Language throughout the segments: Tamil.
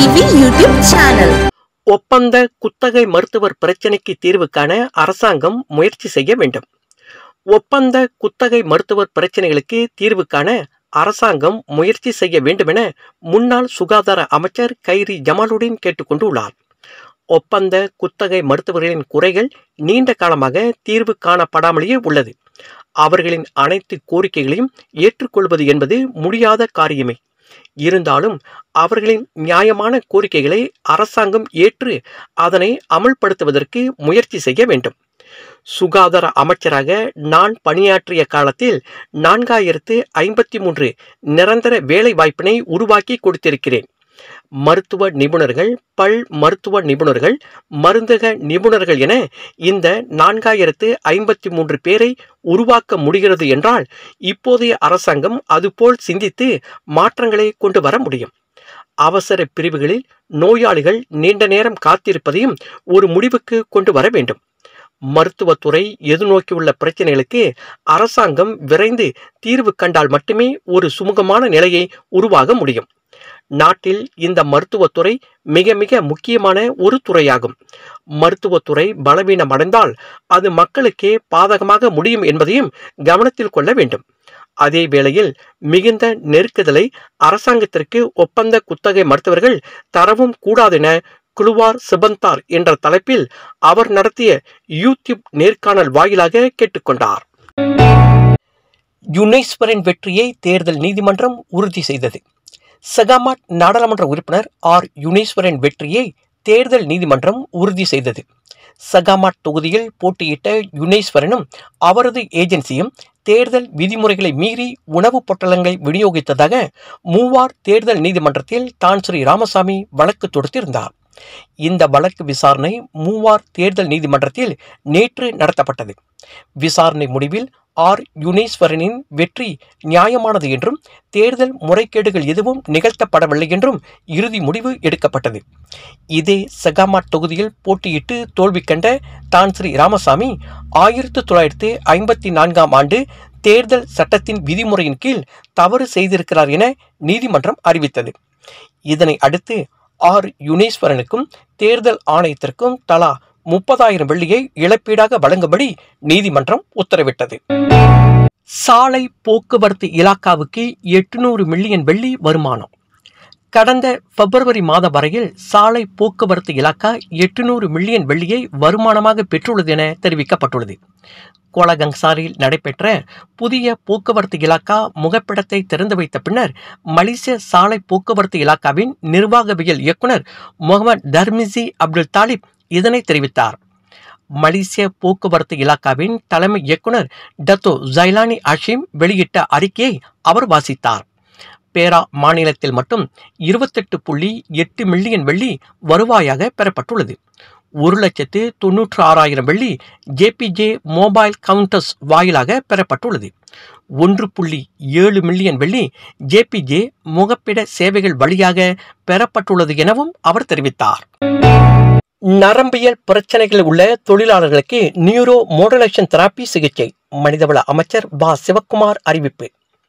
டிவி யூடியூப் சேனல் ஒப்பந்த குத்தகை மருத்துவர் பிரச்சினைக்கு தீர்வு காண அரசாங்கம் முயற்சி செய்ய வேண்டும் ஒப்பந்த குத்தகை மருத்துவர் பிரச்சனைகளுக்கு தீர்வு காண அரசாங்கம் முயற்சி செய்ய வேண்டுமென முன்னாள் சுகாதார அமைச்சர் கைரி ஜமாலுடன் கேட்டுக்கொண்டுள்ளார் ஒப்பந்த குத்தகை மருத்துவர்களின் குறைகள் நீண்ட காலமாக தீர்வு காணப்படாமலேயே உள்ளது அவர்களின் அனைத்து கோரிக்கைகளையும் ஏற்றுக்கொள்வது என்பது முடியாத காரியமே இருந்தாலும் அவர்களின் நியாயமான கோரிக்கைகளை அரசாங்கம் ஏற்று அதனை அமல்படுத்துவதற்கு முயற்சி செய்ய வேண்டும் சுகாதார அமைச்சராக நான் பணியாற்றிய காலத்தில் நான்காயிரத்து ஐம்பத்தி மூன்று நிரந்தர வேலை வாய்ப்பினை உருவாக்கி கொடுத்திருக்கிறேன் மருத்துவ நிபுணர்கள் பல் மருத்துவ நிபுணர்கள் மருந்தக நிபுணர்கள் என இந்த நான்காயிரத்து ஐம்பத்தி மூன்று பேரை உருவாக்க முடிகிறது என்றால் இப்போதைய அரசாங்கம் அதுபோல் சிந்தித்து மாற்றங்களை கொண்டு வர முடியும் அவசர பிரிவுகளில் நோயாளிகள் நீண்ட நேரம் காத்திருப்பதையும் ஒரு முடிவுக்கு கொண்டு வர வேண்டும் மருத்துவத்துறை எதிர்நோக்கியுள்ள பிரச்சனைகளுக்கு அரசாங்கம் விரைந்து தீர்வு கண்டால் மட்டுமே ஒரு சுமூகமான நிலையை உருவாக முடியும் நாட்டில் இந்த மருத்துவத்துறை மிக மிக முக்கியமான ஒரு துறையாகும் மருத்துவத்துறை பலவீனமடைந்தால் அது மக்களுக்கே பாதகமாக முடியும் என்பதையும் கவனத்தில் கொள்ள வேண்டும் அதே வேளையில் மிகுந்த நெருக்குதலை அரசாங்கத்திற்கு ஒப்பந்த குத்தகை மருத்துவர்கள் தரவும் கூடாதென குழுவார் சிபந்தார் என்ற தலைப்பில் அவர் நடத்திய யூடியூப் நேர்காணல் வாயிலாக கேட்டுக்கொண்டார் யுனேஸ்வரின் வெற்றியை தேர்தல் நீதிமன்றம் உறுதி செய்தது சகாமாட் நாடாளுமன்ற உறுப்பினர் ஆர் யுனேஸ்வரன் வெற்றியை தேர்தல் நீதிமன்றம் உறுதி செய்தது சகாமாட் தொகுதியில் போட்டியிட்ட யுனேஸ்வரனும் அவரது ஏஜென்சியும் தேர்தல் விதிமுறைகளை மீறி உணவுப் பொட்டலங்களை விநியோகித்ததாக மூவார் தேர்தல் நீதிமன்றத்தில் தான் ஸ்ரீ ராமசாமி வழக்கு தொடுத்திருந்தார் இந்த வழக்கு விசாரணை மூவார் தேர்தல் நீதிமன்றத்தில் நேற்று நடத்தப்பட்டது விசாரணை முடிவில் ஆர் யுனேஸ்வரனின் வெற்றி நியாயமானது என்றும் தேர்தல் முறைகேடுகள் எதுவும் நிகழ்த்தப்படவில்லை என்றும் இறுதி முடிவு எடுக்கப்பட்டது இதே சகாமாட் தொகுதியில் போட்டியிட்டு தோல்வி கண்ட தான் ஸ்ரீ ராமசாமி ஆயிரத்து தொள்ளாயிரத்து ஐம்பத்தி நான்காம் ஆண்டு தேர்தல் சட்டத்தின் விதிமுறையின் கீழ் தவறு செய்திருக்கிறார் என நீதிமன்றம் அறிவித்தது இதனை அடுத்து ஆர் யுனேஸ்வரனுக்கும் தேர்தல் ஆணையத்திற்கும் தலா முப்பதாயிரம் வெள்ளியை இழப்பீடாக வழங்கும்படி நீதிமன்றம் உத்தரவிட்டது சாலை போக்குவரத்து இலாக்காவுக்கு எட்டுநூறு மில்லியன் வெள்ளி வருமானம் கடந்த பிப்ரவரி மாத வரையில் சாலை போக்குவரத்து இலாக்கா எட்டுநூறு மில்லியன் வெள்ளியை வருமானமாக பெற்றுள்ளது என தெரிவிக்கப்பட்டுள்ளது கோலகங்சாரில் நடைபெற்ற புதிய போக்குவரத்து இலாக்கா முகப்பிடத்தை திறந்து வைத்த பின்னர் மலேசிய சாலை போக்குவரத்து இலாக்காவின் நிர்வாகவியல் இயக்குனர் முகமது தர்மிசி அப்துல் தாலிப் இதனை தெரிவித்தார் மலேசிய போக்குவரத்து இலாக்காவின் தலைமை இயக்குனர் டத்தோ ஜைலானி அஷிம் வெளியிட்ட அறிக்கையை அவர் வாசித்தார் பேரா மாநிலத்தில் மட்டும் இருபத்தெட்டு புள்ளி எட்டு மில்லியன் வெள்ளி வருவாயாக பெறப்பட்டுள்ளது ஒரு லட்சத்து தொன்னூற்று ஆறாயிரம் வெள்ளி ஜேபிஜே மொபைல் கவுண்டர்ஸ் வாயிலாக பெறப்பட்டுள்ளது ஒன்று புள்ளி ஏழு மில்லியன் வெள்ளி ஜேபிஜே முகப்பிட சேவைகள் வழியாக பெறப்பட்டுள்ளது எனவும் அவர் தெரிவித்தார் நரம்பியல் பிரச்சனைகளில் உள்ள தொழிலாளர்களுக்கு நியூரோ மோடுலேஷன் தெராப்பி சிகிச்சை மனிதவள அமைச்சர் பா சிவக்குமார் அறிவிப்பு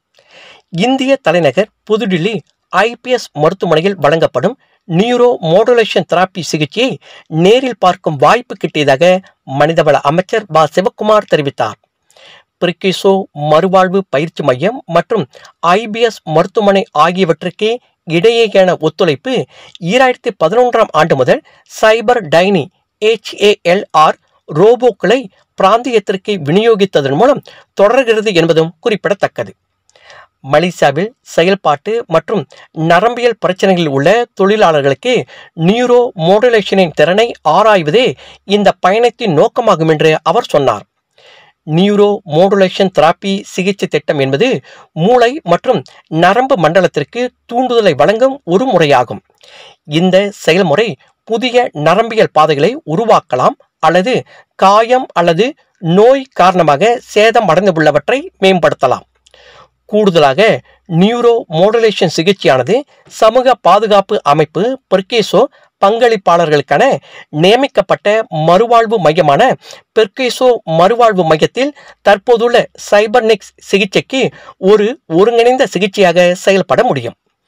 இந்திய தலைநகர் புதுடில்லி ஐபிஎஸ் மருத்துவமனையில் வழங்கப்படும் நியூரோ மோடுலேஷன் தெராப்பி சிகிச்சையை நேரில் பார்க்கும் வாய்ப்பு கிட்டியதாக மனிதவள அமைச்சர் பா சிவக்குமார் தெரிவித்தார் பிரிக்கிசோ மறுவாழ்வு பயிற்சி மையம் மற்றும் ஐபிஎஸ் மருத்துவமனை ஆகியவற்றுக்கு இடையேயான ஒத்துழைப்பு ஈராயிரத்தி பதினொன்றாம் ஆண்டு முதல் சைபர் டைனி ஹேஎல்ஆர் ரோபோக்களை பிராந்தியத்திற்கு விநியோகித்ததன் மூலம் தொடர்கிறது என்பதும் குறிப்பிடத்தக்கது மலேசியாவில் செயல்பாட்டு மற்றும் நரம்பியல் பிரச்சனைகளில் உள்ள தொழிலாளர்களுக்கு நியூரோ மோடுலேஷனின் திறனை ஆராய்வதே இந்த பயணத்தின் நோக்கமாகும் என்று அவர் சொன்னார் நியூரோ மோடுலேஷன் தெராப்பி சிகிச்சை திட்டம் என்பது மூளை மற்றும் நரம்பு மண்டலத்திற்கு தூண்டுதலை வழங்கும் ஒரு முறையாகும் இந்த செயல்முறை புதிய நரம்பியல் பாதைகளை உருவாக்கலாம் அல்லது காயம் அல்லது நோய் காரணமாக சேதம் அடைந்துள்ளவற்றை மேம்படுத்தலாம் கூடுதலாக நியூரோ மோடுலேஷன் சிகிச்சையானது சமூக பாதுகாப்பு அமைப்பு பெர்கேசோ பங்களிப்பாளர்களுக்கான நியமிக்கப்பட்ட மறுவாழ்வு மையமான பெர்கேசோ மறுவாழ்வு மையத்தில் தற்போதுள்ள சைபர்நெக்ஸ் சிகிச்சைக்கு ஒரு ஒருங்கிணைந்த சிகிச்சையாக செயல்பட முடியும்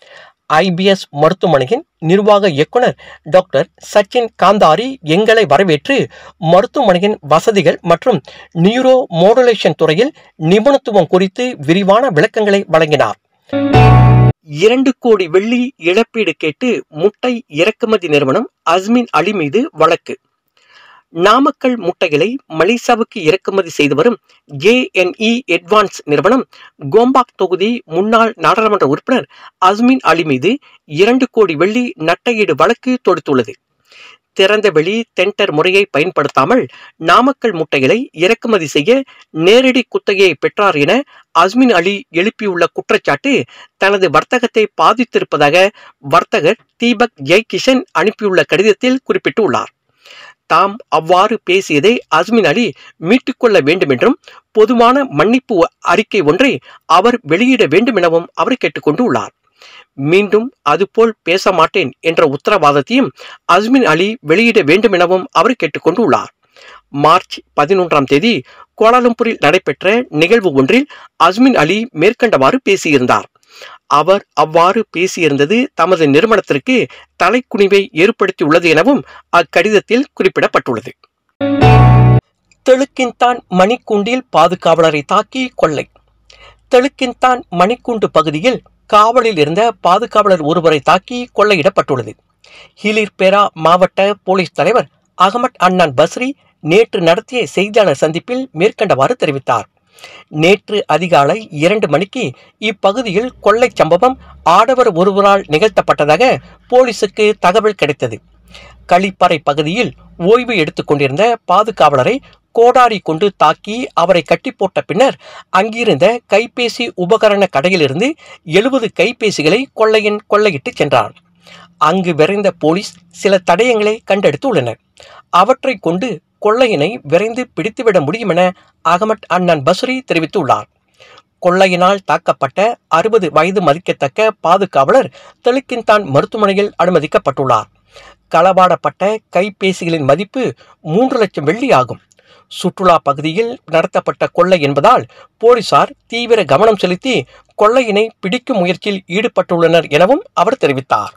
ஐபிஎஸ் மருத்துவமனையின் நிர்வாக இயக்குனர் டாக்டர் சச்சின் காந்தாரி எங்களை வரவேற்று மருத்துவமனையின் வசதிகள் மற்றும் நியூரோ மோடுலேஷன் துறையில் நிபுணத்துவம் குறித்து விரிவான விளக்கங்களை வழங்கினார் இரண்டு கோடி வெள்ளி இழப்பீடு கேட்டு முட்டை இறக்குமதி நிறுவனம் அஸ்மின் அலி மீது வழக்கு நாமக்கல் முட்டைகளை மலேசியாவுக்கு இறக்குமதி செய்து வரும் ஜேஎன்இ அட்வான்ஸ் நிறுவனம் கோம்பாக் தொகுதி முன்னாள் நாடாளுமன்ற உறுப்பினர் அஸ்மின் அலி மீது இரண்டு கோடி வெள்ளி நட்டையீடு வழக்கு தொடுத்துள்ளது திறந்த வெளி டெண்டர் முறையை பயன்படுத்தாமல் நாமக்கல் முட்டைகளை இறக்குமதி செய்ய நேரடி குத்தகையை பெற்றார் என அஸ்மின் அலி எழுப்பியுள்ள குற்றச்சாட்டு தனது வர்த்தகத்தை பாதித்திருப்பதாக வர்த்தகர் தீபக் ஜெய்கிஷன் அனுப்பியுள்ள கடிதத்தில் குறிப்பிட்டுள்ளார் தாம் அவ்வாறு பேசியதை அஸ்மின் அலி மீட்டுக்கொள்ள வேண்டும் என்றும் பொதுவான மன்னிப்பு அறிக்கை ஒன்றை அவர் வெளியிட வேண்டும் எனவும் அவர் கேட்டுக்கொண்டுள்ளார் மீண்டும் அதுபோல் பேச மாட்டேன் என்ற உத்தரவாதத்தையும் அஸ்மின் அலி வெளியிட வேண்டும் எனவும் அவர் கேட்டுக்கொண்டுள்ளார் மார்ச் பதினொன்றாம் தேதி கோலாலம்பூரில் நடைபெற்ற நிகழ்வு ஒன்றில் அஸ்மின் அலி மேற்கண்டவாறு பேசியிருந்தார் அவர் அவ்வாறு பேசியிருந்தது தமது நிறுவனத்திற்கு தலைக்குனிவை ஏற்படுத்தியுள்ளது எனவும் அக்கடிதத்தில் குறிப்பிடப்பட்டுள்ளது தெளுக்கின்தான் மணிக்கூண்டில் பாதுகாவலரை தாக்கி கொள்ளை தெளுக்கின்தான் மணிக்கூண்டு பகுதியில் காவலில் இருந்த பாதுகாவலர் ஒருவரை தாக்கி கொள்ளையிடப்பட்டுள்ளது ஹிலிர்பேரா மாவட்ட போலீஸ் தலைவர் அகமட் அண்ணான் பஸ்ரி நேற்று நடத்திய செய்தியாளர் சந்திப்பில் மேற்கண்டவாறு தெரிவித்தார் நேற்று அதிகாலை இரண்டு மணிக்கு இப்பகுதியில் கொள்ளை சம்பவம் ஆடவர் ஒருவரால் நிகழ்த்தப்பட்டதாக போலீசுக்கு தகவல் கிடைத்தது களிப்பறை பகுதியில் ஓய்வு எடுத்துக் கொண்டிருந்த பாதுகாவலரை கோடாரி கொண்டு தாக்கி அவரை கட்டி போட்ட பின்னர் அங்கிருந்த கைபேசி உபகரண கடையிலிருந்து எழுபது கைபேசிகளை கொள்ளையன் கொள்ளையிட்டு சென்றார் அங்கு விரைந்த போலீஸ் சில தடயங்களை கண்டெடுத்துள்ளனர் அவற்றை கொண்டு கொள்ளையனை விரைந்து பிடித்துவிட முடியும் என அகமட் அண்ணன் பஸ்ரி தெரிவித்துள்ளார் கொள்ளையினால் தாக்கப்பட்ட அறுபது வயது மதிக்கத்தக்க பாதுகாவலர் தெலுக்கின்தான் மருத்துவமனையில் அனுமதிக்கப்பட்டுள்ளார் களவாடப்பட்ட கைபேசிகளின் மதிப்பு மூன்று லட்சம் வெள்ளி ஆகும் சுற்றுலா பகுதியில் நடத்தப்பட்ட கொள்ளை என்பதால் போலீசார் தீவிர கவனம் செலுத்தி கொள்ளையினை பிடிக்கும் முயற்சியில் ஈடுபட்டுள்ளனர் எனவும் அவர் தெரிவித்தார்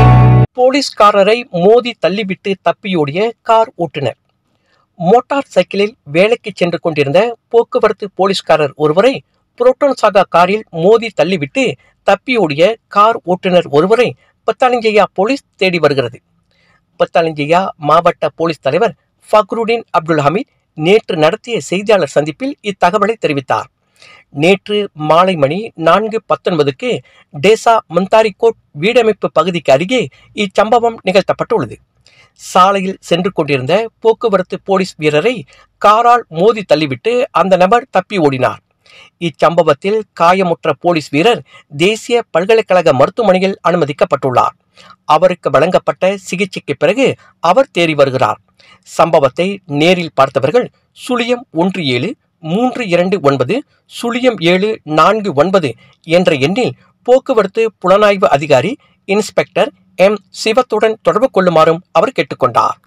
போலீஸ்காரரை மோதி தள்ளிவிட்டு தப்பியோடிய கார் ஓட்டுநர் மோட்டார் சைக்கிளில் வேலைக்கு சென்று கொண்டிருந்த போக்குவரத்து போலீஸ்காரர் ஒருவரை புரோட்டோன் சாகா காரில் மோதி தள்ளிவிட்டு தப்பியோடிய கார் ஓட்டுநர் ஒருவரை பத்தாலிஞ்சையா போலீஸ் தேடி வருகிறது பத்தாலிஞ்சையா மாவட்ட போலீஸ் தலைவர் ஃபக்ருடீன் அப்துல் ஹமீத் நேற்று நடத்திய செய்தியாளர் சந்திப்பில் இத்தகவலை தெரிவித்தார் நேற்று மாலை மணி நான்கு பத்தொன்பதுக்கு டேசா மந்தாரிகோட் வீடமைப்பு பகுதிக்கு அருகே இச்சம்பவம் நிகழ்த்தப்பட்டுள்ளது சாலையில் சென்று கொண்டிருந்த போக்குவரத்து போலீஸ் வீரரை காரால் மோதி தள்ளிவிட்டு அந்த நபர் தப்பி ஓடினார் இச்சம்பவத்தில் காயமுற்ற போலீஸ் வீரர் தேசிய பல்கலைக்கழக மருத்துவமனையில் அனுமதிக்கப்பட்டுள்ளார் அவருக்கு வழங்கப்பட்ட சிகிச்சைக்கு பிறகு அவர் தேறி வருகிறார் சம்பவத்தை நேரில் பார்த்தவர்கள் சுழியம் ஒன்று ஏழு மூன்று இரண்டு ஒன்பது சுழியம் ஏழு நான்கு ஒன்பது என்ற எண்ணில் போக்குவரத்து புலனாய்வு அதிகாரி இன்ஸ்பெக்டர் எம் சிவத்துடன் தொடர்பு கொள்ளுமாறும் அவர் கேட்டுக்கொண்டார்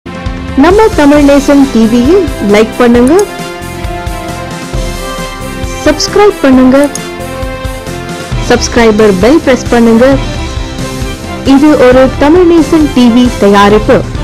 நம்ம தமிழ் நேசன் டிவியில் லைக் பண்ணுங்க சப்ஸ்கிரைப் பண்ணுங்க சப்ஸ்கிரைபர் பெல் பிரஸ் பண்ணுங்க இது ஒரு தமிழ் நேசன் டிவி தயாரிப்பு